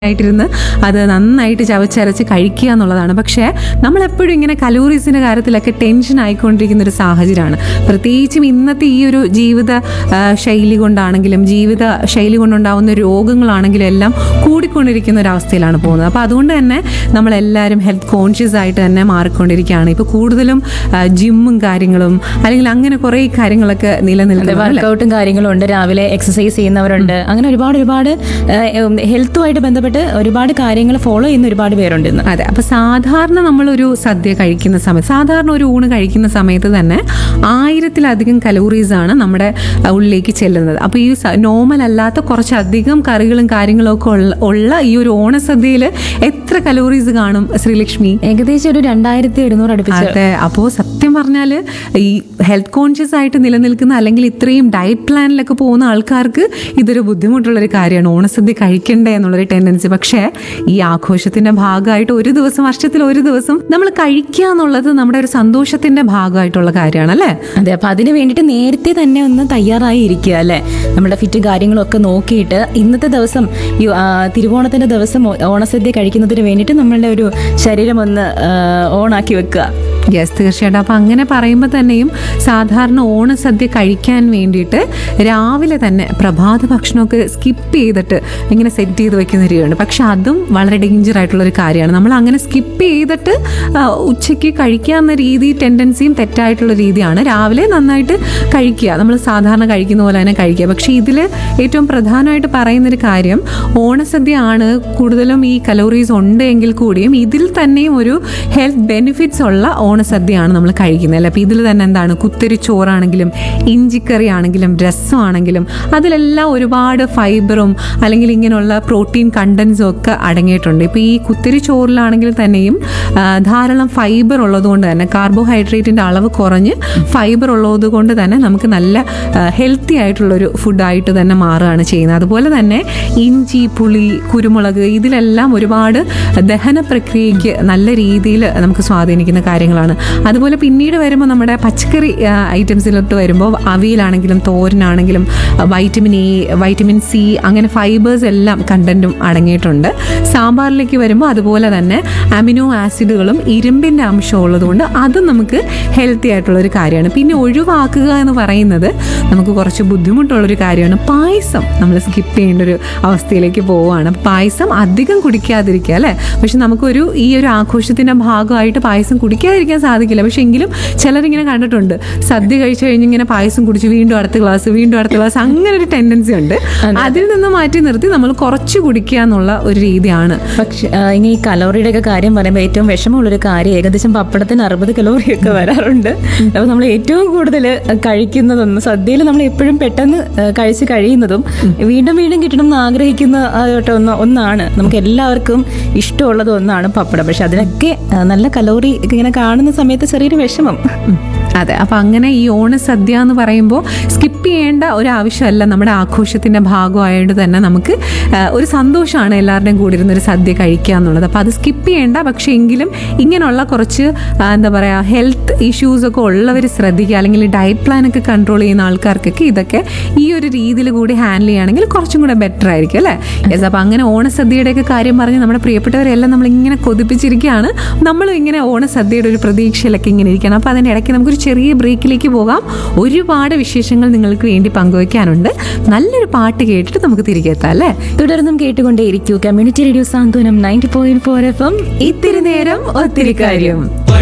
ആയിട്ടിരുന്ന് അത് നന്നായിട്ട് ചവച്ചരച്ച് കഴിക്കുക എന്നുള്ളതാണ് പക്ഷേ നമ്മളെപ്പോഴും ഇങ്ങനെ കലോറീസിൻ്റെ കാര്യത്തിലൊക്കെ ടെൻഷൻ ആയിക്കൊണ്ടിരിക്കുന്ന ഒരു സാഹചര്യമാണ് പ്രത്യേകിച്ചും ഇന്നത്തെ ഈ ഒരു ജീവിത ആ, ശൈലി കൊണ്ടാണെങ്കിലും ജീവിത ശൈലി കൊണ്ടുണ്ടാവുന്ന രോഗങ്ങളാണെങ്കിലും എല്ലാം കൂടിക്കൊണ്ടിരിക്കുന്ന ഒരു അവസ്ഥയിലാണ് പോകുന്നത് അപ്പോൾ അതുകൊണ്ട് തന്നെ നമ്മളെല്ലാവരും ഹെൽത്ത് കോൺഷ്യസ് ആയിട്ട് തന്നെ മാറിക്കൊണ്ടിരിക്കുകയാണ് ഇപ്പോൾ കൂടുതലും ആ, ജിമ്മും കാര്യങ്ങളും അല്ലെങ്കിൽ അങ്ങനെ കുറേ കാര്യങ്ങളൊക്കെ നിലനിൽക്കുന്നത് അല്ലേ? വർക്കൗട്ടും കാര്യങ്ങളും ഉണ്ട് രാവിലെ എക്സസൈസ് ചെയ്യുന്നവരുണ്ട് അങ്ങനെ ഒരുപാട് ഒരുപാട് ഹെൽത്തുമായിട്ട് ബന്ധപ്പെട്ട് ഒരുപാട് കാര്യങ്ങൾ ഫോളോ ചെയ്യുന്ന ഒരുപാട് പേരുണ്ട് ഇന്ന് അതെ അപ്പൊ സാധാരണ നമ്മളൊരു സദ്യ കഴിക്കുന്ന സമയത്ത് സാധാരണ ഒരു ഊണ് കഴിക്കുന്ന സമയത്ത് തന്നെ ആയിരത്തിലധികം കലോറീസ് ആണ് നമ്മുടെ അഹ്, ഉള്ളിലേക്ക് ചെല്ലുന്നത് അപ്പൊ ഈ നോർമൽ അല്ലാത്ത കുറച്ചധികം കറികളും കാര്യങ്ങളും ഒക്കെ ഉള്ള ഉള്ള ഈ ഒരു ഓണസദ്യയിൽ എത്ര കലോറീസ് കാണും ശ്രീലക്ഷ്മി ഏകദേശം ഒരു രണ്ടായിരത്തി ഒരുന്നൂറ് അടുപ്പിച്ച് അതെ അപ്പോൾ സത്യം പറഞ്ഞാൽ ഈ ഹെൽത്ത് കോൺഷ്യസ് ആയിട്ട് നിലനിൽക്കുന്ന അല്ലെങ്കിൽ ഇത്രയും ഡയറ്റ് പ്ലാനിലൊക്കെ പോകുന്ന ആൾക്കാർക്ക് ഇതൊരു ബുദ്ധിമുട്ടുള്ളൊരു കാര്യമാണ് ഓണസദ്യ കഴിക്കണ്ടേ എന്നുള്ളൊരു ടെൻഡൻസി പക്ഷേ ഈ ആഘോഷത്തിന്റെ ഭാഗമായിട്ട് ഒരു ദിവസം വർഷത്തിൽ ഒരു ദിവസം നമ്മൾ കഴിക്കുക എന്നുള്ളത് നമ്മുടെ ഒരു സന്തോഷത്തിന്റെ ഭാഗമായിട്ടുള്ള കാര്യമാണ് അല്ലേ അതെ അപ്പൊ അതിന് വേണ്ടിയിട്ട് നേരത്തെ തന്നെ ഒന്ന് തയ്യാറായി ഇരിക്കുക അല്ലെ നമ്മുടെ ഫിറ്റ് കാര്യങ്ങളൊക്കെ നോക്കിയിട്ട് ഇന്നത്തെ ദിവസം ഈ ആ, തിരുവോണത്തിന്റെ ദിവസം ഓ- ഓണസദ്യ കഴിക്കുന്നതിന് വേണ്ടിയിട്ട് നമ്മളുടെ ഒരു ശരീരം ഒന്ന് ആ, ഓണാക്കി വെക്കുക യെസ് തീർച്ചയായിട്ടും അപ്പം അങ്ങനെ പറയുമ്പോൾ തന്നെയും സാധാരണ ഓണസദ്യ കഴിക്കാൻ വേണ്ടിയിട്ട് രാവിലെ തന്നെ പ്രഭാത ഭക്ഷണമൊക്കെ സ്കിപ്പ് ചെയ്തിട്ട് ഇങ്ങനെ സെറ്റ് ചെയ്ത് വെക്കുന്ന രീതിയുണ്ട് പക്ഷെ അതും വളരെ ഡേഞ്ചർ ആയിട്ടുള്ള ഒരു കാര്യമാണ് നമ്മൾ അങ്ങനെ സ്കിപ്പ് ചെയ്തിട്ട് ആ, ഉച്ചയ്ക്ക് കഴിക്കാവുന്ന രീതി ടെൻഡൻസിയും തെറ്റായിട്ടുള്ള രീതിയാണ് രാവിലെ നന്നായിട്ട് കഴിക്കുക നമ്മൾ സാധാരണ കഴിക്കുന്ന പോലെ തന്നെ കഴിക്കുക പക്ഷേ ഇതിൽ ഏറ്റവും പ്രധാനമായിട്ട് പറയുന്നൊരു കാര്യം ഓണസദ്യ ആണ് കൂടുതലും ഈ കലോറീസ് ഉണ്ട് എങ്കിൽ കൂടിയും ഇതിൽ തന്നെയും ഒരു ഹെൽത്ത് ബെനിഫിറ്റ്സ് ഉള്ള ഓണസദ്യയാണ് നമ്മൾ കഴിക്കുന്നത് അല്ലേ അപ്പോൾ ഇതിൽ തന്നെ എന്താണ് കുത്തിരി ചോറാണെങ്കിലും ഇഞ്ചിക്കറി ആണെങ്കിലും രസമാണെങ്കിലും അതിലെല്ലാം ഒരുപാട് ഫൈബറും അല്ലെങ്കിൽ ഇങ്ങനെയുള്ള പ്രോട്ടീൻ കണ്ടൻസും ഒക്കെ അടങ്ങിയിട്ടുണ്ട് ഇപ്പോൾ ഈ കുത്തിരി ചോറിലാണെങ്കിൽ തന്നെയും ആ, ധാരാളം ഫൈബർ ഉള്ളതുകൊണ്ട് തന്നെ കാർബോഹൈഡ്രേറ്റിൻ്റെ അളവ് കുറഞ്ഞ് ഫൈബർ ഉള്ളത് കൊണ്ട് തന്നെ നമുക്ക് നല്ല ഹെൽത്തി ആയിട്ടുള്ളൊരു ഫുഡായിട്ട് തന്നെ മാറുകയാണ് ചെയ്യുന്നത് അതുപോലെ തന്നെ ഇഞ്ചി പുളി കുരുമുളക് ഇതിലെല്ലാം ഒരുപാട് ദഹന പ്രക്രിയയ്ക്ക് നല്ല രീതിയിൽ നമുക്ക് സ്വാധീനിക്കുന്ന കാര്യങ്ങളാണ് അതുപോലെ പിന്നീട് വരുമ്പോൾ നമ്മുടെ പച്ചക്കറി ഐറ്റംസിലോട്ട് വരുമ്പോൾ അവിയലാണെങ്കിലും തോരനാണെങ്കിലും വൈറ്റമിൻ എ വൈറ്റമിൻ സി അങ്ങനെ ഫൈബേഴ്സ് എല്ലാം കണ്ടന്റും അടങ്ങിയിട്ടുണ്ട് സാമ്പാറിലേക്ക് വരുമ്പോൾ അതുപോലെ തന്നെ അമിനോ ആസിഡുകളും ഇരുമ്പിൻ്റെ അംശം ഉള്ളതുകൊണ്ട് അതും നമുക്ക് ഹെൽത്തി ആയിട്ടുള്ള ഒരു കാര്യമാണ് പിന്നെ ഒഴിവാക്കുക എന്ന് പറയുന്നത് നമുക്ക് കുറച്ച് ബുദ്ധിമുട്ടുള്ളൊരു കാര്യമാണ് പായസം നമ്മൾ സ്കിപ്പ് ചെയ്യേണ്ട ഒരു അവസ്ഥയിലേക്ക് പോവുകയാണ് പായസം അധികം കുടിക്കാതിരിക്കുക അല്ലേ പക്ഷെ നമുക്കൊരു ഈ ഒരു ആഘോഷത്തിന്റെ ഭാഗമായിട്ട് പായസം കുടിക്കാതിരിക്കാൻ സാധിക്കില്ല പക്ഷെ എങ്കിലും ചിലരിങ്ങനെ കണ്ടിട്ടുണ്ട് സദ്യ കഴിച്ചു കഴിഞ്ഞ് ഇങ്ങനെ പായസം കുടിച്ച് വീണ്ടും അടുത്ത ഗ്ലാസ് വീണ്ടും അടുത്ത ഗ്ലാസ് അങ്ങനെ ഒരു ടെൻഡൻസി ഉണ്ട് അതിൽ നിന്ന് മാറ്റി നിർത്തി നമ്മൾ കുറച്ച് കുടിക്കുക എന്നുള്ള ഒരു രീതിയാണ് പക്ഷെ ആ, ഇനി ഈ കലോറിയുടെ ഒക്കെ കാര്യം പറയുമ്പോൾ ഏറ്റവും വിഷമമുള്ളൊരു കാര്യം ഏകദേശം പപ്പടത്തിന് അറുപത് കലോറി ഒക്കെ വരാറുണ്ട് അപ്പോൾ നമ്മൾ ഏറ്റവും കൂടുതൽ കഴിക്കുന്നതൊന്നും സദ്യയിൽ നമ്മൾ എപ്പോഴും പെട്ടെന്ന് ആ, കഴിച്ച് കഴിയുന്നതും വീണ്ടും വീണ്ടും കിട്ടണം എന്ന് ആഗ്രഹിക്കുന്ന ആ, ആയിട്ട് ഒന്ന് ഒന്നാണ് നമുക്ക് എല്ലാവർക്കും ഇഷ്ടമുള്ളത് ഒന്നാണ് പപ്പടം പക്ഷെ അതിനൊക്കെ ആ, നല്ല കലോറി ഇങ്ങനെ കാണുന്ന സമയത്ത് ചെറിയൊരു വിഷമം ഉം. അതെ അപ്പം അങ്ങനെ ഈ ഓണസദ്യ എന്ന് പറയുമ്പോൾ സ്കിപ്പ് ചെയ്യേണ്ട ഒരു ആവശ്യമല്ല നമ്മുടെ ആഘോഷത്തിന്റെ ഭാഗമായിട്ട് തന്നെ നമുക്ക് ആ, ഒരു സന്തോഷമാണ് എല്ലാവരുടെയും കൂടി ഇരുന്ന് ഒരു സദ്യ കഴിക്കുക എന്നുള്ളത് അപ്പോൾ അത് സ്കിപ്പ് ചെയ്യേണ്ട പക്ഷേ എങ്കിലും ഇങ്ങനെയുള്ള കുറച്ച് ആ, എന്താ പറയുക ഹെൽത്ത് ഇഷ്യൂസ് ഒക്കെ ഉള്ളവർ ശ്രദ്ധിക്കുക അല്ലെങ്കിൽ ഡയറ്റ് പ്ലാൻ ഒക്കെ കൺട്രോൾ ചെയ്യുന്ന ആൾക്കാർക്കൊക്കെ ഇതൊക്കെ ഈ ഒരു രീതിയിൽ കൂടി ഹാൻഡിൽ ചെയ്യുകയാണെങ്കിൽ കുറച്ചും കൂടെ ബെറ്റർ ആയിരിക്കും അല്ലേ യെസ് അപ്പോൾ അങ്ങനെ ഓണസദ്യയുടെയൊക്കെ കാര്യം പറഞ്ഞ് നമ്മുടെ പ്രിയപ്പെട്ടവരെല്ലാം നമ്മൾ ഇങ്ങനെ കൊതിപ്പിച്ചിരിക്കുകയാണ് നമ്മളും ഇങ്ങനെ ഓണസദ്യയുടെ ഒരു പ്രതീക്ഷയിലൊക്കെ ഇങ്ങനെ ഇരിക്കണം അപ്പോൾ അതിൻ്റെ ഇടയ്ക്ക് നമുക്കൊരു ചെറിയ ബ്രേക്കിലേക്ക് പോകാം ഒരുപാട് വിശേഷങ്ങൾ നിങ്ങൾക്ക് വേണ്ടി പങ്കുവയ്ക്കാനുണ്ട് നല്ലൊരു പാട്ട് കേട്ടിട്ട് നമുക്ക് തിരികെ എത്താം അല്ലേ തുടർന്നും കേട്ടുകൊണ്ടേയിരിക്കൂ community radio Santhwanam ninety point four FM എം ഇത്തിരി നേരം ഒത്തിരി കാര്യം